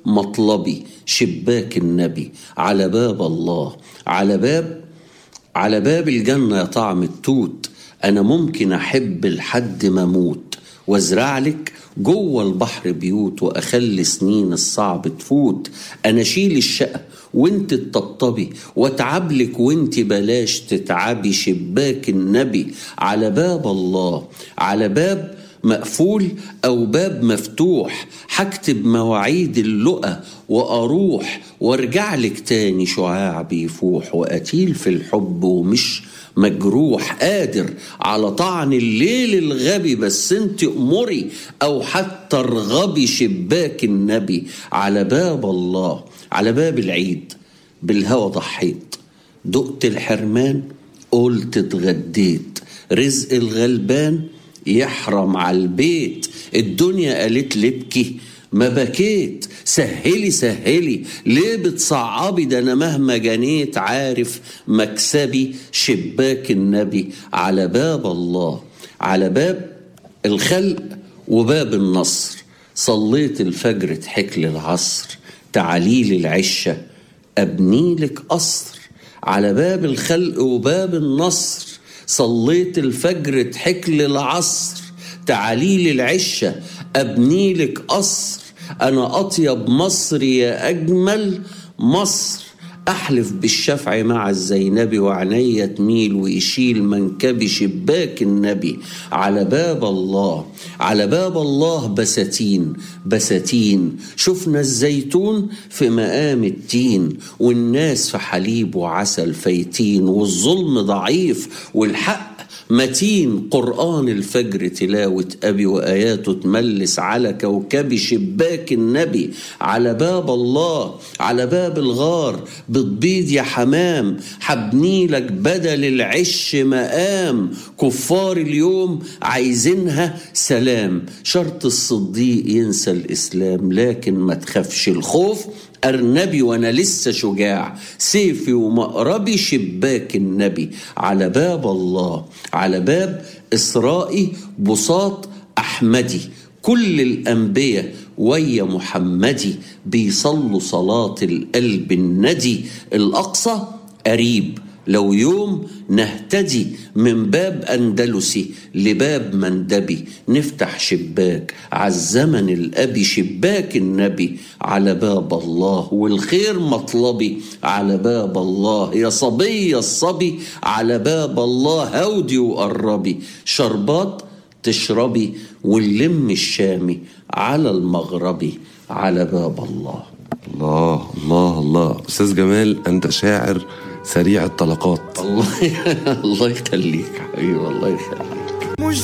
مطلبي شباك النبي على باب الله على باب على باب الجنة يا طعم التوت أنا ممكن أحب لحد ما أموت وازرع لك جوه البحر بيوت واخلي سنين الصعب تفوت انا اشيل الشقه وانت تطبطبي واتعب لك وانت بلاش تتعبي شباك النبي على باب الله على باب مقفول او باب مفتوح هكتب مواعيد اللقا واروح وارجع لك تاني شعاع بيفوح واتيل في الحب ومش مجروح قادر على طعن الليل الغبي بس انت امري او حتى ارغبي شباك النبي على باب الله على باب العيد بالهوى ضحيت دقت الحرمان قلت اتغديت رزق الغلبان يحرم على البيت الدنيا قالت لي ابكي ما بكيت سهلي سهلي ليه بتصعبي ده انا مهما جنيت عارف مكسبي شباك النبي على باب الله على باب الخلق وباب النصر صليت الفجر تحك العصر تعاليل العشة أبني لك قصر على باب الخلق وباب النصر صليت الفجر تحك العصر تعاليل العشة أبني لك قصر أنا أطيب مصر يا أجمل مصر أحلف بالشفع مع الزينبي وعنيا تميل ويشيل منكبي شباك النبي على باب الله على باب الله بساتين بساتين شفنا الزيتون في مقام التين والناس في حليب وعسل فايتين والظلم ضعيف والحق متين قرآن الفجر تلاوة أبي وآياته تملس على كوكب شباك النبي على باب الله على باب الغار بتبيض يا حمام حبني لك بدل العش مقام كفار اليوم عايزينها سلام شرط الصديق ينسى الإسلام لكن ما تخافش الخوف أرنبي وأنا لسه شجاع سيفي ومقربي شباك النبي على باب الله على باب إسرائي بساط أحمدي كل الأنبياء ويا محمدي بيصلوا صلاة القلب الندي الأقصى قريب لو يوم نهتدي من باب أندلسي لباب مندبي نفتح شباك عالزمن الأبي شباك النبي على باب الله والخير مطلبي على باب الله يا صبي الصبي على باب الله هودي وقربي شربات تشربي واللم الشامي على المغربي على باب الله الله الله الله أستاذ جمال أنت شاعر سريع الطلقات الله الله يخليك حبيبي الله يخليك